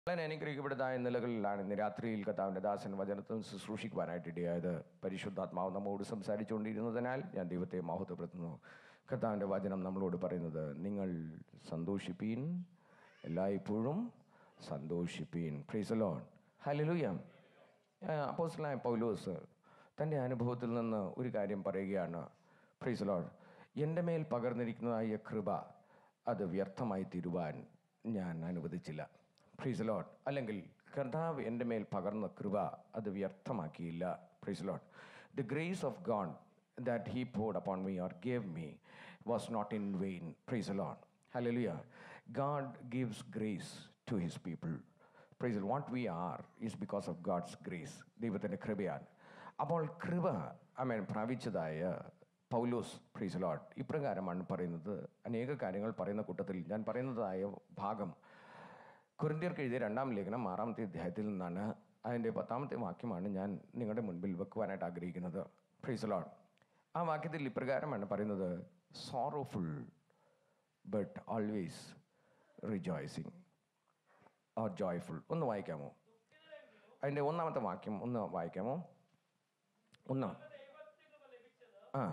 വളരെ അനുഗ്രഹിക്കപ്പെട്ടതായ നിലകളിലാണ് ഇന്ന് രാത്രിയിൽ കർത്താവിൻ്റെ ദാസൻ വചനത്തിൽ ശുശ്രൂഷിക്കുവാനായിട്ട് ഇടയായത് പരിശുദ്ധാത്മാവ് നമ്മോട് സംസാരിച്ചുകൊണ്ടിരുന്നതിനാൽ ഞാൻ ദൈവത്തെ മഹത്വപ്പെടുത്തുന്നു കർത്താവിൻ്റെ വചനം നമ്മളോട് പറയുന്നത് നിങ്ങൾ സന്തോഷിപ്പീൻ എല്ലായ്പ്പോഴും സന്തോഷിപ്പീൻ പ്രീസലോൺ ഹലലുയാം അപ്പോസ്റ്റലായ പൗലോസ് തൻ്റെ അനുഭവത്തിൽ നിന്ന് ഒരു കാര്യം പറയുകയാണ് പ്രീസലോൺ എൻ്റെ മേൽ പകർന്നിരിക്കുന്നതായ കൃപ അത് വ്യർത്ഥമായി തീരുവാൻ ഞാൻ അനുവദിച്ചില്ല പ്രീസ് ലോഡ് അല്ലെങ്കിൽ കർത്താവ് എൻ്റെ മേൽ പകർന്ന കൃപ അത് വ്യർത്ഥമാക്കിയില്ല praise Lord the grace of God that he poured upon me or gave me was not in vain praise Lord hallelujah God gives grace to his people praise what we are is because of God's grace ദൈവത്തിൻ്റെ കൃപയാണ് അപ്പോൾ കൃപ അമേൻ പ്രാപിച്ചതായ പൗലോസ് പ്രീസ് load ഇപ്രകാരമാണ് പറയുന്നത് അനേക കാര്യങ്ങൾ പറയുന്ന കൂട്ടത്തിൽ ഞാൻ പറയുന്നതായ ഭാഗം കുറിന്ത്യർക്ക് എഴുതിയ രണ്ടാം ലേഖനം ആറാമത്തെ അധ്യായത്തിൽ നിന്നാണ് അതിൻ്റെ പത്താമത്തെ വാക്യമാണ് ഞാൻ നിങ്ങളുടെ മുൻപിൽ വെക്കുവാനായിട്ട് ആഗ്രഹിക്കുന്നത് പ്രീസ് ലോഡ് ആ വാക്യത്തിൽ ഇപ്രകാരമാണ് പറയുന്നത് sorrowful but always rejoicing or joyful ഒന്ന് വായിക്കാമോ അതിൻ്റെ ഒന്നാമത്തെ വാക്യം ഒന്ന് വായിക്കാമോ ഒന്നാം ആ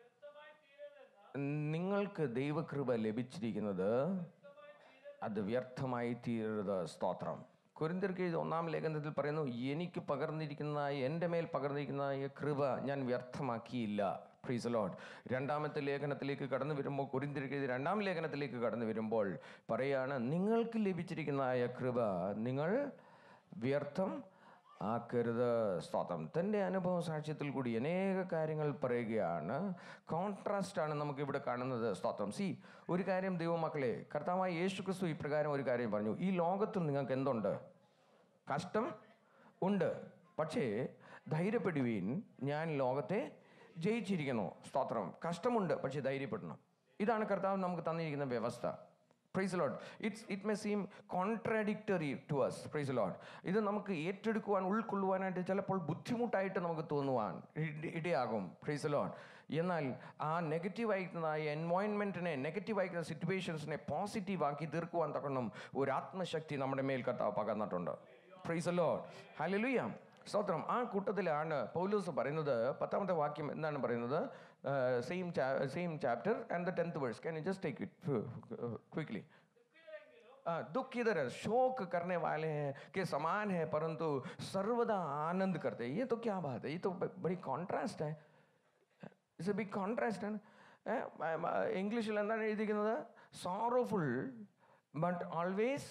നിങ്ങൾക്ക് ദൈവകൃപ ലഭിച്ചിരിക്കുന്നത് അത് വ്യർത്ഥമായി തീരരുത് സ്തോത്രം കുരിന്തിർക്ക് എഴുതിയ ഒന്നാം ലേഖനത്തിൽ പറയുന്നു എനിക്ക് പകർന്നിരിക്കുന്ന എൻ്റെ മേൽ പകർന്നിരിക്കുന്ന കൃപ ഞാൻ വ്യർത്ഥമാക്കിയില്ല പ്രീസ് ലോഡ് രണ്ടാമത്തെ ലേഖനത്തിലേക്ക് കടന്നു വരുമ്പോൾ കുരിന്തിർക്ക് എഴുതിയ രണ്ടാം ലേഖനത്തിലേക്ക് കടന്നു വരുമ്പോൾ പറയാണ് നിങ്ങൾക്ക് ലഭിച്ചിരിക്കുന്ന കൃപ നിങ്ങൾ വ്യർത്ഥം ആക്കരുത് സ്തോത്രം തൻ്റെ അനുഭവ സാക്ഷ്യത്തിൽ കൂടി അനേക കാര്യങ്ങൾ പറയുകയാണ് കോൺട്രാസ്റ്റാണ് നമുക്ക് ഇവിടെ കാണുന്നത് സ്തോത്രം സി ഒരു കാര്യം ദൈവമക്കളെ കർത്താവായ യേശു ക്രിസ്തു ഇപ്രകാരം ഒരു കാര്യം പറഞ്ഞു ഈ ലോകത്തിൽ നിങ്ങൾക്ക് എന്തുണ്ട് കഷ്ടം ഉണ്ട് പക്ഷേ ധൈര്യപ്പെടുവീൻ ഞാൻ ലോകത്തെ ജയിച്ചിരിക്കുന്നു സ്തോത്രം കഷ്ടമുണ്ട് പക്ഷേ ധൈര്യപ്പെടണം ഇതാണ് കർത്താവ് നമുക്ക് തന്നിരിക്കുന്ന വ്യവസ്ഥ praise Lord it's it may seem contradictory to us praise Lord ഇത് നമുക്ക് ഏറ്റെടുക്കുവാൻ ഉൾക്കൊള്ളുവാനായിട്ട് ചിലപ്പോൾ ബുദ്ധിമുട്ടായിട്ട് നമുക്ക് തോന്നുവാൻ ഇട- ഇടയാകും പ്രൈസ് ലോഡ് എന്നാൽ ആ നെഗറ്റീവായിരിക്കുന്നതായ എൻവോൺമെൻറ്റിനെ നെഗറ്റീവായിരിക്കുന്ന സിറ്റുവേഷൻസിനെ പോസിറ്റീവ് ആക്കി തീർക്കുവാൻ തക്കണം ഒരു ആത്മശക്തി നമ്മുടെ മേൽ കർത്താവ് പകർന്നിട്ടുണ്ട് പ്രൈസ് ലോഡ് ഹലലുയ സ്തോത്രം ആ കൂട്ടത്തിലാണ് പൗലൂസ് പറയുന്നത് പത്താമത്തെ വാക്യം എന്താണ് പറയുന്നത് same same chapter and the tenth verse can you just take it quickly दुख किधर है शोक करने वाले हैं के समान है परंतु सर्वदा आनंद करते हैं ये तो क्या बात है ये तो ब- बड़ी कॉन्ट्रास्ट है ഇറ്റ്സ് എ ബിഗ് കോൺട്രാസ്റ്റ് ആണ് ഇംഗ്ലീഷിൽ എന്താണ് എഴുതിയിരിക്കുന്നത് sorrowful but always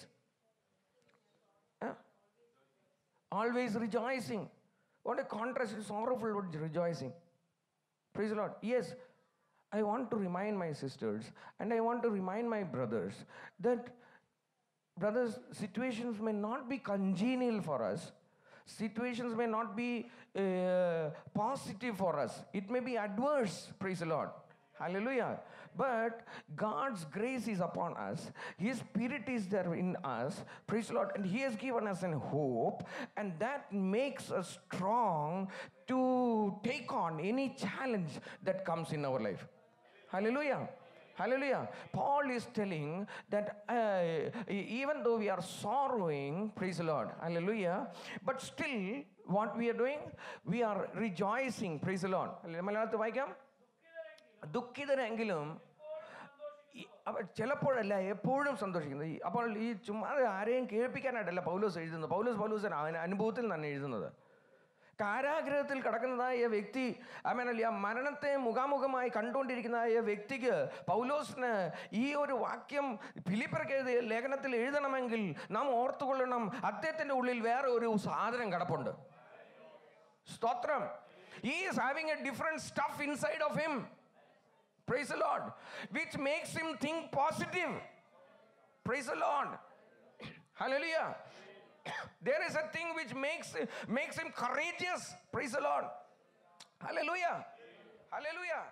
always rejoicing. What a contrast, sorrowful but rejoicing. Praise the Lord. Yes, I want to remind my sisters and I want to remind my brothers that, brothers, situations may not be congenial for us. Situations may not be uh, positive for us. It may be adverse. Praise the Lord. Hallelujah. But God's grace is upon us. His Spirit is there in us. Praise the Lord. And He has given us an hope. And that makes us strong to take on any challenge that comes in our life. Hallelujah. Hallelujah. Paul is telling that uh, even though we are sorrowing, praise the Lord, hallelujah, but still what we are doing, we are rejoicing, praise the Lord. മലയാളത്തിൽ വായിക്കാം ദുഃഖിതരെങ്കിലും ഈ- അവ ചിലപ്പോഴല്ല എപ്പോഴും സന്തോഷിക്കുന്നത് ഈ- അപ്പോൾ ഈ ചുമ്മാ ആരെയും കേൾപ്പിക്കാനായിട്ടല്ല പൗലോസ് എഴുതുന്നത് പൗലോസ് പൗലോസ് അവൻ അനുഭവത്തിൽ നിന്നാണ് എഴുതുന്നത് കാരാഗ്രഹത്തിൽ കിടക്കുന്നതായ വ്യക്തി അമേനല്ല മരണത്തെ മുഖാമുഖമായി കണ്ടുകൊണ്ടിരിക്കുന്നതായ വ്യക്തിക്ക് പൗലോസിന് ഈ ഒരു വാക്യം ഫിലിപ്പർക്ക് എഴുതിയ ലേഖനത്തിൽ എഴുതണമെങ്കിൽ നാം ഓർത്തുകൊള്ളണം അദ്ദേഹത്തിൻ്റെ ഉള്ളിൽ വേറെ ഒരു സാധനം കിടപ്പുണ്ട് സ്തോത്രം ഈ is having a different stuff inside of him praise the Lord which makes him think positive praise the Lord hallelujah there is a thing which makes makes him courageous praise the Lord hallelujah hallelujah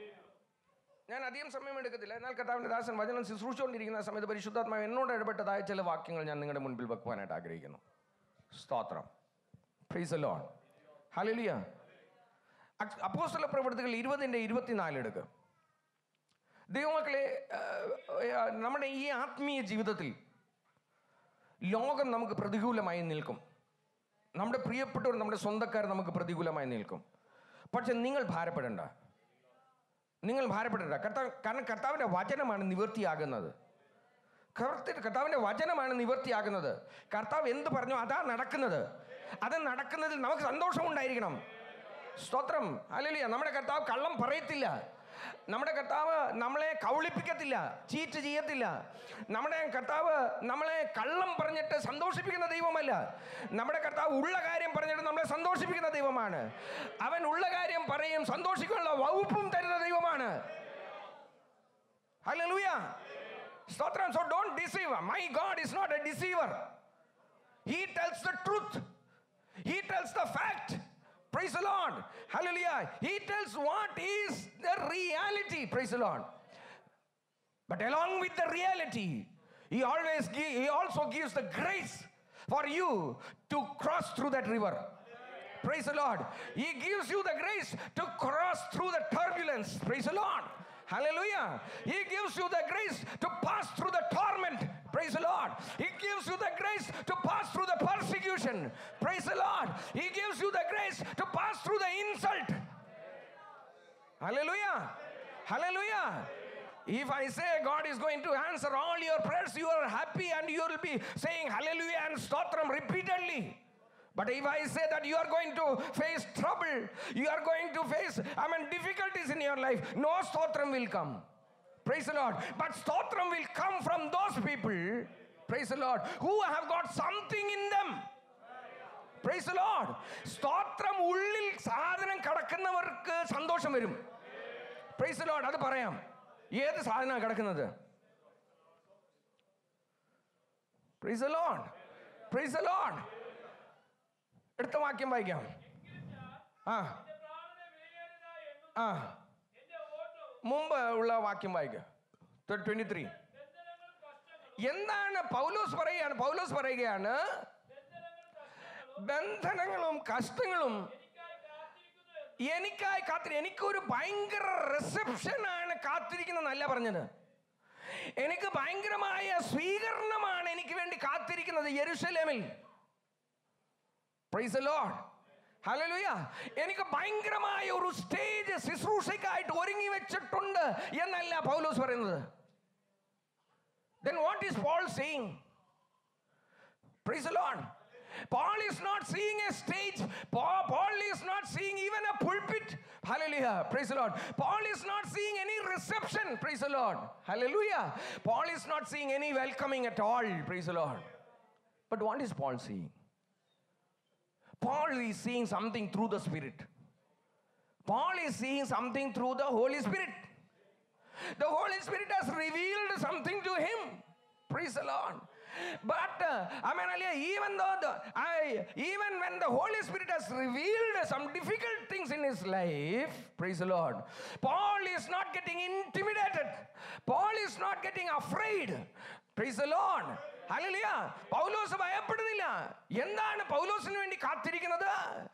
ഞാൻ അധികം സമയം എടുക്കത്തില്ല എന്നാൽ കർത്താവിൻ്റെ ദാസൻ വചനം ശുശ്രൂഷിച്ചുകൊണ്ടിരിക്കുന്ന സമയത്ത് പരിശുദ്ധാത്മാവ് എന്നോട് ഇടപെട്ടതായ ചില വാക്യങ്ങൾ ഞാൻ നിങ്ങളുടെ മുൻപിൽ വെക്കുവാനായിട്ട് ആഗ്രഹിക്കുന്നു സ്തോത്രം പ്രീസ് ലോൺ ഹലലിയ അപ്പോസ്തല പ്രവൃത്തികൾ ഇരുപതിൻ്റെ ഇരുപത്തിനാല് എടുക്കുക ദൈവമക്കളെ ആ, ആ, നമ്മുടെ ഈ ആത്മീയ ജീവിതത്തിൽ ലോകം നമുക്ക് പ്രതികൂലമായി നിൽക്കും നമ്മുടെ പ്രിയപ്പെട്ടവർ നമ്മുടെ സ്വന്തക്കാർ നമുക്ക് പ്രതികൂലമായി നിൽക്കും പക്ഷെ നിങ്ങൾ ഭാരപ്പെടേണ്ട നിങ്ങൾ ഭാരപ്പെടേണ്ട കർത്താവ് കാരണം കർത്താവിൻ്റെ വചനമാണ് നിവൃത്തിയാകുന്നത് കർത്ത- കർത്താവിൻ്റെ വചനമാണ് നിവൃത്തിയാകുന്നത് കർത്താവ് എന്ത് പറഞ്ഞു അതാ നടക്കുന്നത് അത് നടക്കുന്നതിൽ നമുക്ക് സന്തോഷം ഉണ്ടായിരിക്കണം സ്തോത്രം അല്ലല്ല നമ്മുടെ കർത്താവ് കള്ളം പറയത്തില്ല നമ്മുടെ കർത്താവ് നമ്മളെ കൗളിപ്പിക്കത്തില്ല ചീറ്റ് ചെയ്യത്തില്ല നമ്മുടെ കർത്താവ് നമ്മളെ കള്ളം പറഞ്ഞിട്ട് സന്തോഷിപ്പിക്കുന്ന ദൈവമല്ല നമ്മുടെ കർത്താവ് ഉള്ള കാര്യം പറഞ്ഞിട്ട് നമ്മളെ സന്തോഷിപ്പിക്കുന്ന ദൈവമാണ് അവൻ ഉള്ള കാര്യം പറയും സന്തോഷിക്കാനുള്ള വകുപ്പും തരുന്ന ദൈവമാണ് Hallelujah. Stotram. So don't deceive. My God is not a deceiver. He tells the truth. He tells the fact. Praise the Lord. Hallelujah. He tells what is the reality. Praise the Lord. But along with the reality, he always gi- he also gives the grace for you to cross through that river. Praise the Lord. He gives you the grace to cross through the turbulence. Praise the Lord. Hallelujah. He gives you the grace to pass through the torment. Praise the Lord. He gives you the grace to pass through the persecution. Praise the Lord. He gives you the grace to pass through the insult. Hallelujah. Hallelujah. If I say God is going to answer all your prayers, you are happy and you will be saying hallelujah and stotram repeatedly. But if I say that you are going to face trouble, you are going to face, I mean, difficulties in your life, no stotram will come. Praise the Lord. But stotram will come from those people, praise the Lord, who have got something in them. Praise Lord സ്തോത്രം ഉള്ളിൽ സാധനം കടക്കുന്നവർക്ക് സന്തോഷം വരും price load അത് പറയാം ഏത് സാധനമാണ് കിടക്കുന്നത് പ്രൈസ് ലോഡ് പ്രൈസ് ലോഡ് എടുത്ത വാക്യം വായിക്കാം ആ ആ മുമ്പ് ഉള്ള വാക്യം വായിക്കാം ട്വന്റി ത്രീ എന്താണ് പൗലോസ് പറയുകയാണ് പൗലോസ് പറയുകയാണ് ബന്ധനങ്ങളും കഷ്ടങ്ങളും എനിക്കായി കാത്തിരി എനിക്കൊരു ഭയങ്കര റിസപ്ഷനാണ് കാത്തിരിക്കുന്നതല്ല പറഞ്ഞത് എനിക്ക് ഭയങ്കരമായ സ്വീകരണമാണ് എനിക്ക് വേണ്ടി കാത്തിരിക്കുന്നത് യെരുഷലേമിൽ പ്രൈസ് ലോഡ് ഹല്ലേലൂയ എനിക്ക് ഭയങ്കരമായ ഒരു സ്റ്റേജ് ശുശ്രൂഷയ്ക്കായിട്ട് ഒരുങ്ങി വെച്ചിട്ടുണ്ട് എന്നല്ല പൗലോസ് പറയുന്നത് then what is paul saying praise the lord paul is not seeing a stage paul, paul is not seeing even a pulpit hallelujah praise the lord paul is not seeing any reception praise the lord hallelujah paul is not seeing any welcoming at all praise the lord but what is paul seeing paul is seeing something through the spirit paul is seeing something through the holy spirit the Holy Spirit has revealed something to him. Praise the Lord. But uh, I mean, hallelujah, even though the, I, even when the Holy Spirit has revealed some difficult things in his life, praise the Lord, Paul is not getting intimidated. Paul is not getting afraid. Praise the Lord. Hallelujah Paulos ഭയപ്പെടുന്നില്ല എന്താണ് പൗലോസിന് വേണ്ടി കാത്തിരിക്കുന്നത്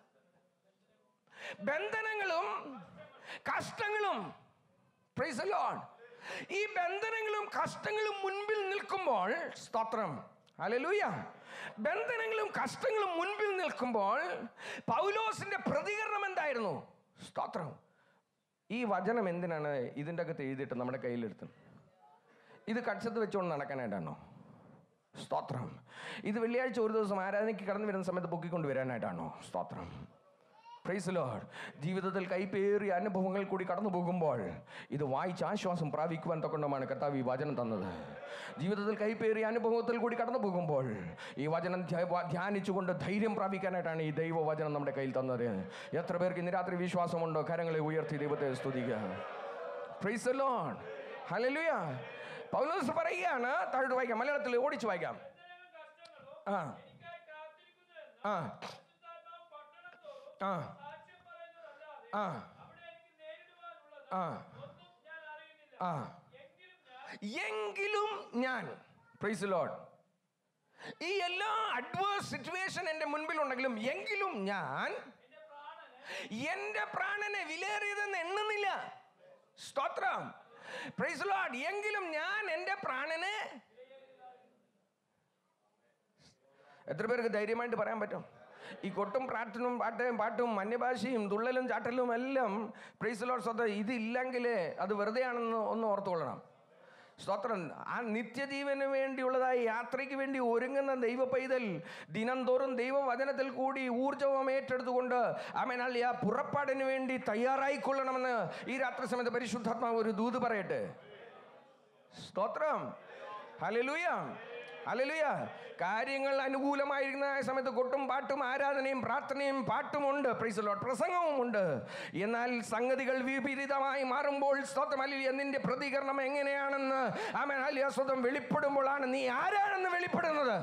ബന്ധനങ്ങളും കഷ്ടങ്ങളും price load ഈ ബന്ധനങ്ങളും കഷ്ടങ്ങളും മുൻപിൽ നിൽക്കുമ്പോൾ സ്തോത്രം hallelujah ബന്ധനങ്ങളും കഷ്ടങ്ങളും മുൻപിൽ നിൽക്കുമ്പോൾ പൗലോസിന്റെ പ്രതികരണം എന്തായിരുന്നു സ്തോത്രം ഈ വചനം എന്തിനാണ് ഇതിൻ്റെ അകത്ത് എഴുതിയിട്ട് നമ്മുടെ കയ്യിലെടുത്ത് ഇത് കക്ഷത്ത് വെച്ചുകൊണ്ട് നടക്കാനായിട്ടാണോ സ്തോത്രം ഇത് വെള്ളിയാഴ്ച ഒരു ദിവസം ആരാധനയ്ക്ക് കടന്നു വരുന്ന സമയത്ത് പൊക്കിക്കൊണ്ട് വരാനായിട്ടാണോ സ്തോത്രം പ്രൈസ് ലോഡ് ജീവിതത്തിൽ കൈപ്പേറിയ അനുഭവങ്ങൾ കൂടി കടന്നു പോകുമ്പോൾ ഇത് വായിച്ച് ആശ്വാസം പ്രാപിക്കുവാൻ തൊക്കൊണ്ടുമാണ് കർത്താവ് ഈ വചനം തന്നത് ജീവിതത്തിൽ കൈപ്പേറിയ അനുഭവത്തിൽ കൂടി കടന്നു പോകുമ്പോൾ ഈ വചനം ധ്യ- വ- ധ്യാനിച്ചുകൊണ്ട് ധൈര്യം പ്രാപിക്കാനായിട്ടാണ് ഈ ദൈവ വചനം നമ്മുടെ കയ്യിൽ തന്നത് എത്ര പേർക്ക് ഇന്ന് രാത്രി വിശ്വാസമുണ്ടോ കരങ്ങളെ ഉയർത്തി ദൈവത്തെ സ്തുതിക്കുക പ്രൈസ് ലോഡ് ഹല്ലേലൂയ പൗലോസ് പറയുകയാണ് താഴോട്ട് വായിക്കാം മലയാളത്തിൽ ഓടിച്ചു വായിക്കാം ആ ആ ആ ആ ആ ആ എങ്കിലും ഞാൻ പ്രൈസ് ലോഡ് ഈ എല്ലാ അഡ്വേഴ്സ് സിറ്റുവേഷൻ എൻ്റെ മുൻപിലുണ്ടെങ്കിലും എങ്കിലും ഞാൻ എൻ്റെ പ്രാണനെ വിലയേറിയതെന്ന് എണ്ണുന്നില്ല സ്തോത്രം പ്രൈസ് ലോഡ് എങ്കിലും ഞാൻ എൻ്റെ പ്രാണനെ എത്ര പേർക്ക് ധൈര്യമായിട്ട് പറയാൻ പറ്റും ഈ കൊട്ടും പ്രാർത്ഥനയും പാട്ടും പാട്ടും മന്യഭാഷയും തുള്ളലും ചാട്ടലും എല്ലാം പ്രൈസലോർ സ്വത ഇതില്ലെങ്കിൽ അത് വെറുതെയാണെന്ന് ഒന്ന് ഓർത്തുകൊള്ളണം സ്തോത്രം ആ നിത്യജീവന് വേണ്ടിയുള്ളതായ യാത്രയ്ക്ക് വേണ്ടി ഒരുങ്ങുന്ന ദൈവ പൈതൽ ദിനംതോറും ദൈവവചനത്തിൽ കൂടി ഊർജവം ഏറ്റെടുത്തുകൊണ്ട് ആമേനാൽ ആ പുറപ്പാടിന് വേണ്ടി തയ്യാറായിക്കൊള്ളണമെന്ന് ഈ രാത്രി സമയത്ത് പരിശുദ്ധാത്മാവ് ഒരു ദൂത് പറയട്ടെ സ്തോത്രം ഹലലുയ ഹലലുയ കാര്യങ്ങൾ അനുകൂലമായിരിക്കുന്ന ആ സമയത്ത് കൊട്ടും പാട്ടും ആരാധനയും പ്രാർത്ഥനയും പാട്ടുമുണ്ട് പ്രൈസലോ പ്രസംഗവുമുണ്ട് എന്നാൽ സംഗതികൾ വിപരീതമായി മാറുമ്പോൾ സ്തോത്രം അലിയ നിന്റെ പ്രതികരണം എങ്ങനെയാണെന്ന് ആമൻ അലിയ സ്വതം വെളിപ്പെടുമ്പോഴാണ് നീ ആരാണെന്ന് വെളിപ്പെടുന്നത്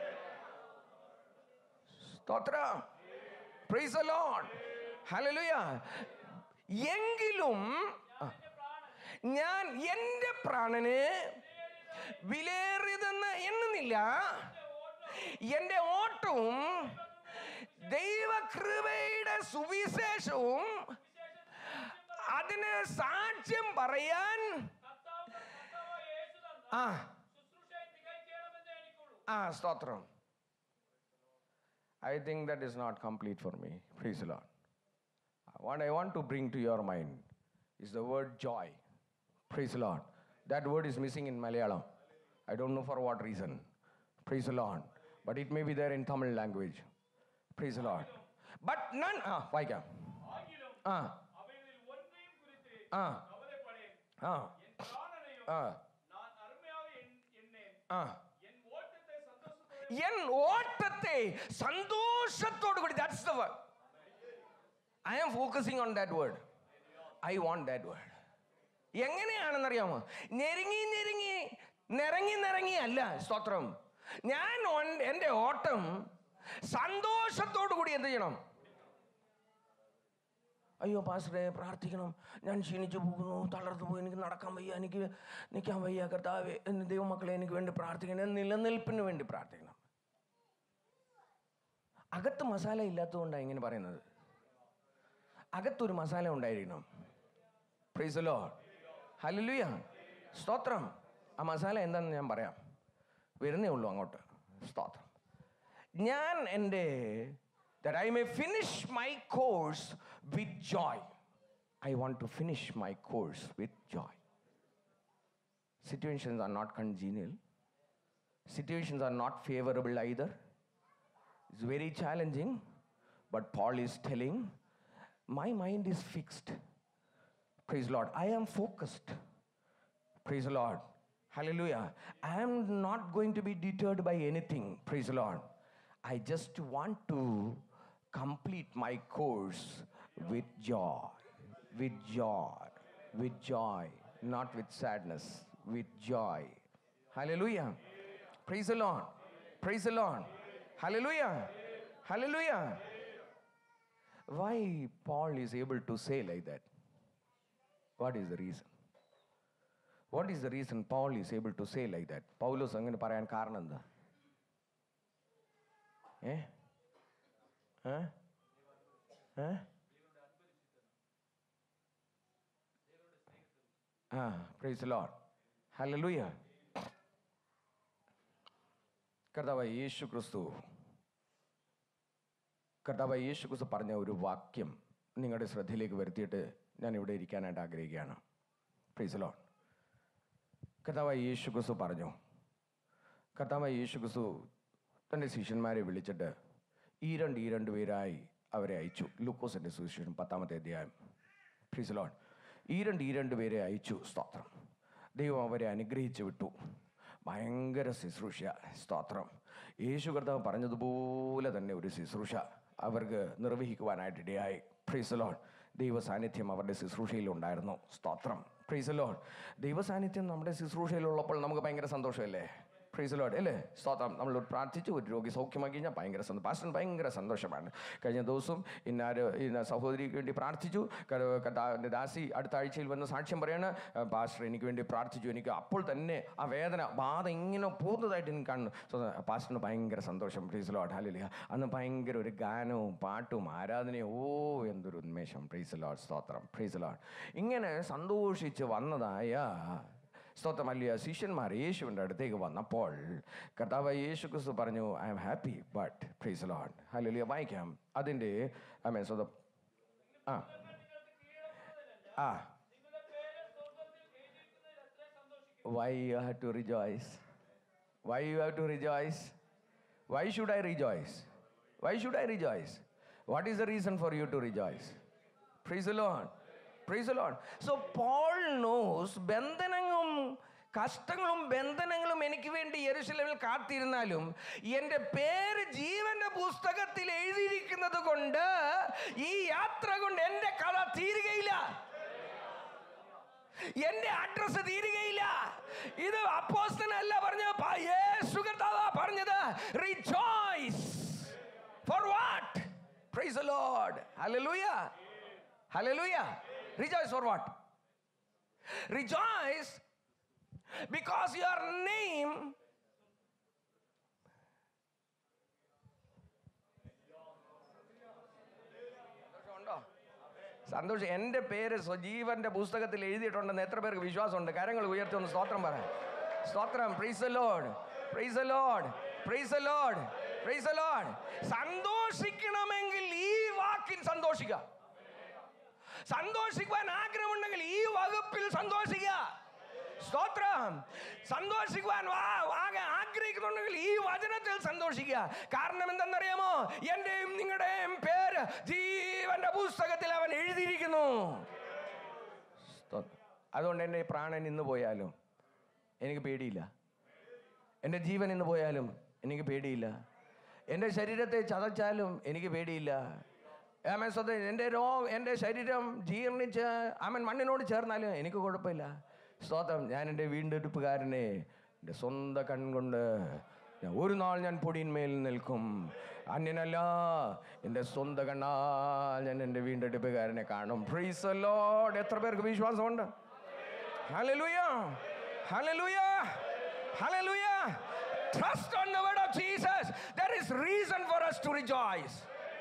സ്തോത്രം പ്രൈസ് ലോൺ ഹലലുയ എങ്കിലും ആ, ഞാൻ എൻ്റെ പ്രാണന് വിലേറിയതെന്ന് എണ്ണുന്നില്ല എൻ്റെ ഓട്ടവും ദൈവകൃപയുടെ സുവിശേഷവും അതിന് സാക്ഷ്യം പറയാൻ ആ ആ സ്തോത്രം I think that is not complete for me. Praise the Lord. What I want to bring to your mind is the word joy. Praise the Lord. That word is missing in Malayalam. I don't know for what reason. Praise the Lord. But it may be there in Tamil language. Praise the Lord. But none. Ah, വായിക്കാം ஆகிலும் ആ அவைகளில் ஒன்றையும் குறித்து ആ கவலைப்படேன் ആ என் பிராணனையும் ആ நான் அருமையாக எண்- எண்ணேன் ആ என் ஓட்டத்தை சந்தோஷத்தோடு എൻ ഓട്ടത്തെ സന്തോഷത്തോടു കൂടി that's the word I am focusing on that word I want that word എങ്ങനെയാണെന്നറിയാമോ ഞെരുങ്ങി ഞെരുങ്ങി നിറങ്ങി നിറങ്ങി അല്ല സ്തോത്രം ഞാൻ ഒൻ- എൻ്റെ ഓട്ടം സന്തോഷത്തോടു കൂടി എന്ത് ചെയ്യണം അയ്യോ പാസ്റ്ററെ പ്രാർത്ഥിക്കണം ഞാൻ ക്ഷീണിച്ചു പോകുന്നു തളർന്നു പോയി എനിക്ക് നടക്കാൻ വയ്യ എനിക്ക് നിൽക്കാൻ വയ്യ കർത്താവേ എന്ന് ദൈവമക്കളെ എനിക്ക് വേണ്ടി പ്രാർത്ഥിക്കണം നിലനിൽപ്പിന് വേണ്ടി പ്രാർത്ഥിക്കണം അകത്ത് മസാല ഇല്ലാത്തതുകൊണ്ടാണ് ഇങ്ങനെ പറയുന്നത് അകത്തൊരു മസാല ഉണ്ടായിരിക്കണം പ്രൈസലോ ഹലലുയ സ്തോത്രം ആ മസാല എന്താണെന്ന് ഞാൻ പറയാം വരുന്നേ ഉള്ളൂ അങ്ങോട്ട് സ്തോത്രം ഞാൻ എൻ്റെ that I may finish my course with joy. I want to finish my course with joy. Situations are not congenial. Situations are not favorable either. It's very challenging. But Paul is telling, my mind is fixed. Praise the Lord. I am focused. Praise the Lord. Hallelujah. I am not going to be deterred by anything. Praise the Lord. I just want to complete my course with joy. With joy. With joy. Not with sadness. With joy. Hallelujah. Praise the Lord. Praise the Lord. Hallelujah. Hallelujah. Why Paul is able to say like that? What is the reason? What is the reason Paul is able to say like that? പൗലോസ് അങ്ങനെ പറയാൻ കാരണം എന്താ ഏ ഏ ഏ ആ price load hallelujah കർത്താവ് യേശു ക്രിസ്തു കർത്താവ് യേശു ക്രിസ്തു പറഞ്ഞ ഒരു വാക്യം നിങ്ങളുടെ ശ്രദ്ധയിലേക്ക് വരുത്തിയിട്ട് ഞാൻ ഇവിടെ ഇരിക്കാനായിട്ട് ആഗ്രഹിക്കുകയാണ് പ്രൈസ് ലോഡ് കർത്താവ് യേശു ക്രിസ്തു പറഞ്ഞു കർത്താവ് യേശു ക്രിസ്തു തൻ്റെ ശിഷ്യന്മാരെ വിളിച്ചിട്ട് ഈ രണ്ട് ഈ രണ്ട് പേരായി അവരെ അയച്ചു ലൂക്കോസിൻ്റെ സുവിശേഷം പത്താമത്തെ അധ്യായം പ്രീസ് ലോഡ് ഈ രണ്ട് ഈ രണ്ട് പേരെ അയച്ചു സ്തോത്രം ദൈവം അവരെ അനുഗ്രഹിച്ച് വിട്ടു ഭയങ്കര ശുശ്രൂഷ സ്തോത്രം യേശു കർത്താവ് പറഞ്ഞതുപോലെ തന്നെ ഒരു ശുശ്രൂഷ അവർക്ക് നിർവഹിക്കുവാനായിട്ട് ഇടയായി പ്രീസ് ലോഡ് ദൈവ സാന്നിധ്യം അവരുടെ ശുശ്രൂഷയിൽ ഉണ്ടായിരുന്നു സ്തോത്രം പ്രീസ് ലോഡ് ദൈവ സാന്നിധ്യം നമ്മുടെ ശുശ്രൂഷയിലുള്ളപ്പോൾ നമുക്ക് ഭയങ്കര സന്തോഷമല്ലേ പ്രീസ് ലോഡ് അല്ലേ സ്തോത്രം നമ്മൾ പ്രാർത്ഥിച്ചു ഒരു രോഗി സൗഖ്യമാക്കി കഴിഞ്ഞാൽ ഭയങ്കര സന്തോഷം പാസ്റ്റൻ ഭയങ്കര സന്തോഷമാണ് കഴിഞ്ഞ ദിവസം ഇന്നാര് ഇന്ന സഹോദരിക്ക് വേണ്ടി പ്രാർത്ഥിച്ചു ക- കർത്താവിൻ്റെ ദാസി അടുത്ത ആഴ്ചയിൽ വന്ന് സാക്ഷ്യം പറയാണ് "ആ, പാസ്റ്റർ എനിക്ക് വേണ്ടി പ്രാർത്ഥിച്ചു എനിക്ക് അപ്പോൾ തന്നെ ആ വേദന ബാധ ഇങ്ങനെ പോകുന്നതായിട്ട് എനിക്ക് കാണുന്നു സോ പാസ്റ്ററിന് ഭയങ്കര സന്തോഷം പ്രീസ് ലോഡ് ഹല്ലേലൂയ അന്ന് ഭയങ്കര ഒരു ഗാനവും പാട്ടും ആരാധനയും ഓ എന്തൊരു ഉന്മേഷം പ്രീസ് ലോഡ് സ്തോത്രം പ്രീസ് ലോഡ് ഇങ്ങനെ സന്തോഷിച്ച് വന്നതായ സ്തോത്രം അല്ലയോ ശിഷ്യന്മാർ യേശുവിൻ്റെ അടുത്തേക്ക് വന്നപ്പോൾ കർത്താവ് യേശു ക്രിസ്തു പറഞ്ഞു I am happy but praise Lord hallelujah വായിക്കാം അതിൻ്റെ ഐ മീൻ സ്വതം ആ ആ why you have to rejoice why you have to rejoice why should i rejoice why should i rejoice what is the reason for you to rejoice praise the lord praise the lord so paul knows ബന്ധനങ്ങളും കഷ്ടങ്ങളും ബന്ധനങ്ങളും എനിക്ക് വേണ്ടി യെരുശലേമിൽ കാത്തിരുന്നാലും എൻ്റെ പേര് ജീവന്റെ പുസ്തകത്തിൽ എഴുതിയിരിക്കുന്നത് കൊണ്ട് ഈ യാത്ര കൊണ്ട് എൻ്റെ കഥ തീരുകയില്ല എന്റെ അഡ്രസ് തീരുകയില്ല ഇത് അപ്പോസ്തനല്ല പറഞ്ഞത് പ- യേശു കർത്താവാ പറഞ്ഞത് rejoice for what praise the Lord hallelujah hallelujah rejoice for what rejoice because your name ഉണ്ടോ സന്തോഷം എൻ്റെ പേര് സ്വജീവന്റെ പുസ്തകത്തിൽ എഴുതിയിട്ടുണ്ടെന്ന് എത്ര പേർക്ക് വിശ്വാസമുണ്ട് കരങ്ങൾ ഉയർത്തി ഒന്ന് സ്തോത്രം പറ സ്തോത്രം praise Lord praise Lord praise Lord praise Lord സന്തോഷിക്കണമെങ്കിൽ ഈ വാക്കിൽ സന്തോഷിക്കുക സന്തോഷിക്കുവാൻ ആഗ്രഹമുണ്ടെങ്കിൽ ഈ വകുപ്പിൽ സന്തോഷിക്കുക സ്തോത്രം സന്തോഷിക്കുവാൻ വാ- ആകെ ആഗ്രഹിക്കുന്നുണ്ടെങ്കിൽ ഈ വചനത്തിൽ സന്തോഷിക്കുക കാരണം എന്തെന്നറിയാമോ എന്റെയും നിങ്ങളുടെയും പേര് ജീവന്റെ പുസ്തകത്തിൽ അവൻ എഴുതിയിരിക്കുന്നു സ്തോത്രം. അതുകൊണ്ട് എൻ്റെ പ്രാണൻ ഇന്ന് പോയാലും എനിക്ക് പേടിയില്ല എൻ്റെ ജീവൻ ഇന്ന് പോയാലും എനിക്ക് പേടിയില്ല എൻ്റെ ശരീരത്തെ ചതച്ചാലും എനിക്ക് പേടിയില്ല ആമൻ സ്വന്തം എൻ്റെ രോ എൻ്റെ ശരീരം ജീർണിച്ച് ആമൻ മണ്ണിനോട് ചേർന്നാലും എനിക്ക് കുഴപ്പമില്ല സ്തോത്രം ഞാൻ എൻ്റെ വീണ്ടെടുപ്പുകാരനെ എൻ്റെ സ്വന്തം കൺകൊണ്ട് ഞാൻ ഒരു നാൾ ഞാൻ പൊടിയിന്മേൽ നിൽക്കും അന്യനല്ല എൻ്റെ സ്വന്തം കണ്ണാൽ ഞാൻ എൻ്റെ വീണ്ടെടുപ്പുകാരനെ കാണും ഫ്രീസ് ലോഡ് എത്ര പേർക്ക് വിശ്വാസമുണ്ട് Hallelujah. Hallelujah. Hallelujah. Trust on the word of Jesus. There is reason for us to rejoice.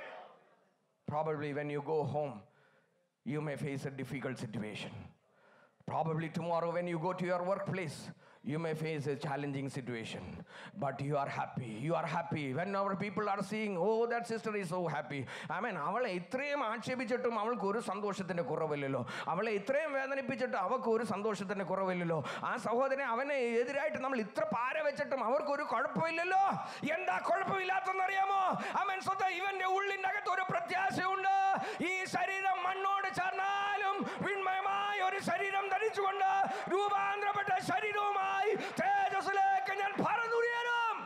Probably when you go home, you may face a difficult situation. Probably tomorrow, when you go to your workplace, you may face a challenging situation. But you are happy. You are happy. When our people are seeing, oh, that sister is so happy. I mean, അവളെ ഇത്രയും ആക്ഷേപിച്ചിട്ടും അവൾക്ക് ഒരു സന്തോഷത്തിന്റെ കുറവില്ലല്ലോ അവളെ ഇത്രയും വേദനിപ്പിച്ചിട്ടും അവൾക്ക് ഒരു സന്തോഷത്തിന്റെ കുറവില്ലല്ലോ ആ സഹോദരൻ അവനെ എതിരായിട്ട് നമ്മൾ ഇത്ര പാര വെച്ചിട്ടും അവർക്ക് ഒരു കുഴപ്പമില്ലല്ലോ എന്താ കുഴപ്പമില്ലാത്തെന്നറിയാമോ അവൻ സ്വന്തം ഇവന്റെ ഉള്ളിൻ്റെ അകത്ത് ഒരു പ്രത്യാശയുണ്ട് ഈ ശരീരം മണ്ണോട് ചേർന്നാലും വിൺമയമായ ഒരു ശരീരം ധരിച്ചുകൊണ്ട് രൂപാന്തരപ്പെട്ട ശരീരവുമായി തേജസ്സിലേക്ക് ഞാൻ പറന്നുയരും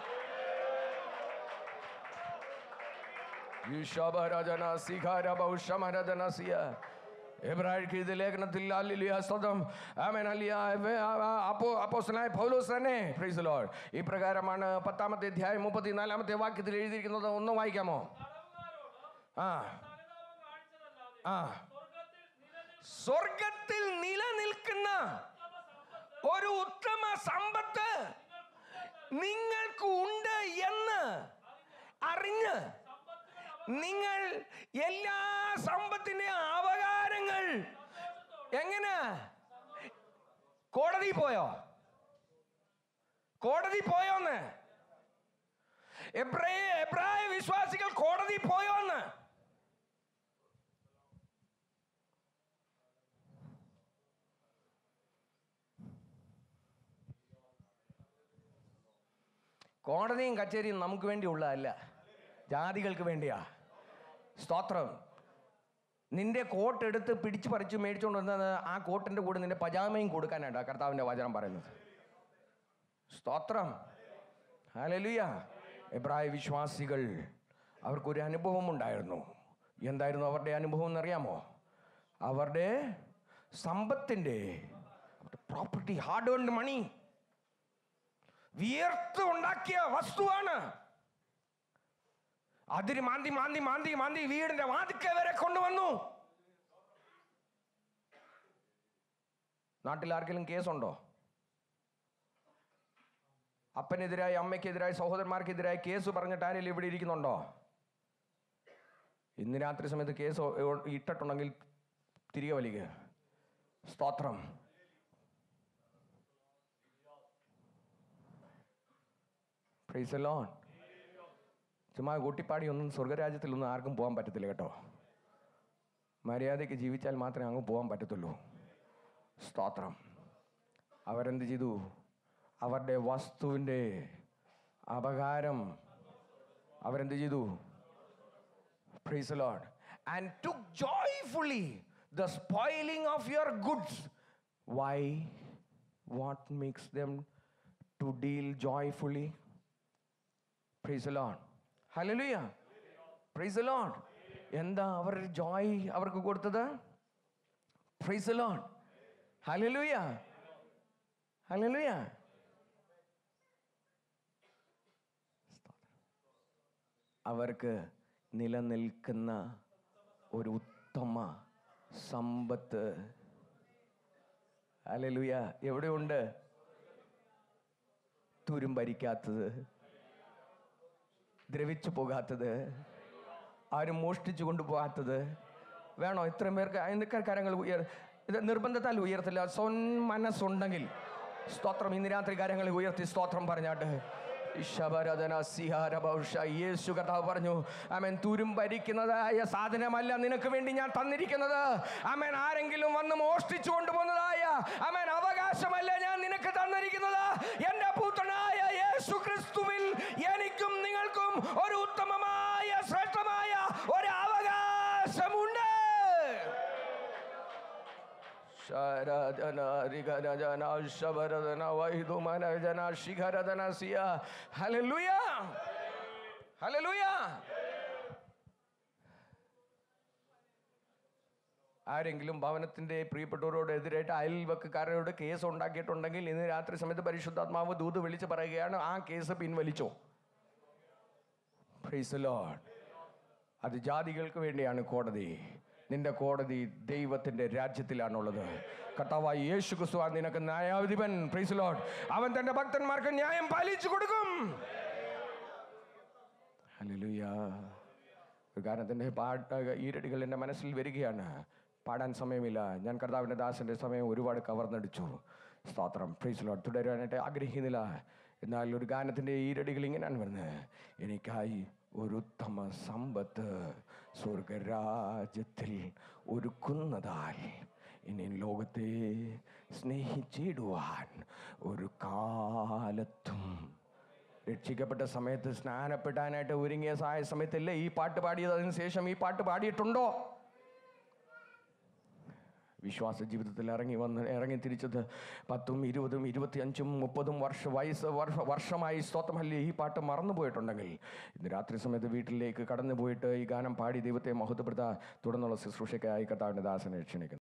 യുഷഭരജന സിഖാരഭൗഷമരജനസിയ എബ്രാഹിക്ക് ഇത് ലേഖനത്തിൽ അല്ലിയ സ്വതം ആമേൻ അല്ലിയ അപ്പോ അപ്പോസ്തലനായ പൗലോസ് തന്നെ പ്രൈസ് ലോർഡ് ഈ പ്രകാരമാണ് പത്താമത്തെ അധ്യായം മുപ്പത്തിനാലാമത്തെ വാക്യത്തിൽ എഴുതിയിരിക്കുന്നത് ഒന്ന് വായിക്കാമോ ആ സഹതാപം കാണിച്ചതല്ലാതെ ആ സ്വർഗത്തിൽ നിലനിൽ- സ്വർഗത്തിൽ നിലനിൽക്കുന്ന ഒരു ഉത്തമ സമ്പത്ത് നിങ്ങൾക്ക് ഉണ്ട് എന്ന് അറിഞ്ഞ് നിങ്ങൾ എല്ലാ സമ്പത്തിന്റെ അവകാരങ്ങൾ എങ്ങനെ കോടതി പോയോ കോടതി പോയോന്ന് എബ്രായ എബ്രായ വിശ്വാസികൾ കോടതി പോയോന്ന് കോടതിയും കച്ചേരിയും നമുക്ക് വേണ്ടി ഉള്ളതല്ല ജാതികൾക്ക് വേണ്ടിയാ സ്തോത്രം നിന്റെ കോട്ട് എടുത്ത് പിടിച്ചു പറിച്ച് മേടിച്ചുകൊണ്ട് വന്നത് ആ കോട്ടിന്റെ കൂടെ നിന്റെ പജാമയും കൊടുക്കാനായിട്ടാ കർത്താവിന്റെ വചനം പറയുന്നത് സ്തോത്രം ഹാലലുയ എബ്രായ വിശ്വാസികൾ അവർക്കൊരു അനുഭവം ഉണ്ടായിരുന്നു എന്തായിരുന്നു അവരുടെ അനുഭവം എന്നറിയാമോ അവരുടെ സമ്പത്തിൻ്റെ പ്രോപ്പർട്ടി ഹാർഡ് ഏൺഡ് മണി വിയർത്ത് ഉണ്ടാക്കിയ വസ്തുവാണ് അതിന് മാന്തി മാന്തി മാന്തി മാന്തി വീടിന്റെ വാതിക്ക വരെ കൊണ്ടുവന്നു നാട്ടിൽ ആർക്കെങ്കിലും കേസുണ്ടോ അപ്പനെതിരായി അമ്മയ്ക്കെതിരായി സഹോദരന്മാർക്കെതിരായി കേസ് പറഞ്ഞിട്ട് ആരെങ്കിലും ഇവിടെ ഇരിക്കുന്നുണ്ടോ ഇന്ന് രാത്രി സമയത്ത് കേസ് ഒ- ഇട്ടിട്ടുണ്ടെങ്കിൽ തിരികെ വലിക്കുക സ്തോത്രം പ്രൈസ് ലോൺ ചുമ്മാ കൂട്ടിപ്പാടി ഒന്നും സ്വർഗരാജ്യത്തിലൊന്നും ആർക്കും പോകാൻ പറ്റത്തില്ല കേട്ടോ മര്യാദയ്ക്ക് ജീവിച്ചാൽ മാത്രമേ അങ്ങ് പോകാൻ പറ്റത്തുള്ളൂ സ്തോത്രം അവരെന്ത് ചെയ്തു അവരുടെ വസ്തുവിൻ്റെ അപകാരം അവരെന്ത് ചെയ്തു Praise the Lord. And took joyfully the spoiling of your goods. Why? What makes them to deal joyfully? Praise the Lord. Hallelujah. Praise the Lord. എന്താ അവർ ജോയ് അവർക്ക് കൊടുത്തത് praise the Lord. Hallelujah. Hallelujah. അവർക്ക് നിലനിൽക്കുന്ന ഒരു ഉത്തമ സമ്പത്ത് alleluia എവിടെയുണ്ട് തുരുമ്പരിക്കാത്തത് ദ്രവിച്ചു പോകാത്തത് ആരും മോഷ്ടിച്ചു കൊണ്ടുപോകാത്തത് വേണോ ഇത്രയും പേർക്ക് എന്തൊക്കെ കാര്യങ്ങൾ ഉയർ ഇത് നിർബന്ധത്താൽ ഉയർത്തില്ല സ്വൻ മനസ്സുണ്ടെങ്കിൽ സ്തോത്രം ഇന്ന് രാത്രി കാര്യങ്ങൾ ഉയർത്തി സ്തോത്രം പറഞ്ഞാട്ട് ശബരദന സിഹാരഭൗഷ യേശു കർത്താവ് പറഞ്ഞു അമേൻ തുരുമ്പരിക്കുന്നതായ സാധനമല്ല നിനക്ക് വേണ്ടി ഞാൻ തന്നിരിക്കുന്നത് അമേൻ ആരെങ്കിലും വന്ന് മോഷ്ടിച്ചു കൊണ്ടുപോകുന്നതായ അമേൻ അവകാശമല്ല ഞാൻ നിനക്ക് തന്നിരിക്കുന്നത് എൻ്റെ പുത്രനായ യേശു ക്രിസ്തുവിൽ എനിക്കും നിങ്ങൾക്കും ഒരു ഉത്തമമായ ശ്രേഷ്ഠമായ ഒരു അവകാശമുണ്ട് ശരദന രിഗനജന ശബരദന വൈദുമനജന ശിഖരദന സിയ ഹല്ലേലൂയ ഹല്ലേലൂയ ആരെങ്കിലും ഭവനത്തിന്റെ പ്രിയപ്പെട്ടവരോട് എതിരായിട്ട് അയൽവക്കക്കാരോട് കേസ് ഉണ്ടാക്കിയിട്ടുണ്ടെങ്കിൽ ഇന്ന് രാത്രി സമയത്ത് പരിശുദ്ധാത്മാവ് ദൂത് വിളിച്ച് പറയുകയാണ് ആ കേസ് പിൻവലിച്ചോ Praise the Lord. അത് ജാതികൾക്ക് വേണ്ടിയാണ് കോടതി നിന്റെ കോടതി ദൈവത്തിന്റെ രാജ്യത്തിലാണുള്ളത് കർത്താവായി യേശു ക്രിസ്തു നിനക്ക് ന്യായാധിപൻ പ്രൈസ് ലോഡ് അവൻ തന്റെ ഭക്തന്മാർക്ക് ന്യായം പാലിച്ചു കൊടുക്കും ഹല്ലേലൂയ ഒരു ഗാനത്തിൻ്റെ പാട്ട് ഈരടികൾ എൻ്റെ മനസ്സിൽ വരികയാണ് പാടാൻ സമയമില്ല ഞാൻ കർത്താവിൻ്റെ ദാസൻ്റെ സമയം ഒരുപാട് കവർന്നടിച്ചു സ്തോത്രം പ്രൈസ് ലോഡ് തുടരാനായിട്ട് ആഗ്രഹിക്കുന്നില്ല എന്നാൽ ഒരു ഗാനത്തിൻ്റെ ഈരടികൾ ഇങ്ങനെയാണ് വരുന്നത് എനിക്കായി ഒരു ഉത്തമ സമ്പത്ത് സ്വർഗരാജ്യത്തിൽ ഒരുക്കുന്നതാൽ ഇനി ലോകത്തെ സ്നേഹിച്ചിടുവാൻ ഒരു കാലത്തും രക്ഷിക്കപ്പെട്ട സമയത്ത് സ്നാനപ്പെടാനായിട്ട് ഒരുങ്ങിയ സായ സമയത്തല്ലേ ഈ പാട്ട് പാടിയത് അതിന് ശേഷം ഈ പാട്ട് പാടിയിട്ടുണ്ടോ വിശ്വാസ ജീവിതത്തിൽ ഇറങ്ങി വന്ന് ഇറങ്ങി തിരിച്ചത് പത്തും ഇരുപതും ഇരുപത്തിയഞ്ചും മുപ്പതും വർഷ വയസ്സ് വർഷ വർഷമായി സ്തോത്രമല്ലേ ഈ പാട്ട് മറന്നുപോയിട്ടുണ്ടെങ്കിൽ ഇന്ന് രാത്രി സമയത്ത് വീട്ടിലേക്ക് കടന്നു പോയിട്ട് ഈ ഗാനം പാടി ദൈവത്തെ മഹത്വപ്പെടുത്താൻ തുടർന്നുള്ള ശുശ്രൂഷയ്ക്കായി കർത്താവിൻ്റെ ദാസനെ ക്ഷണിക്കുന്നു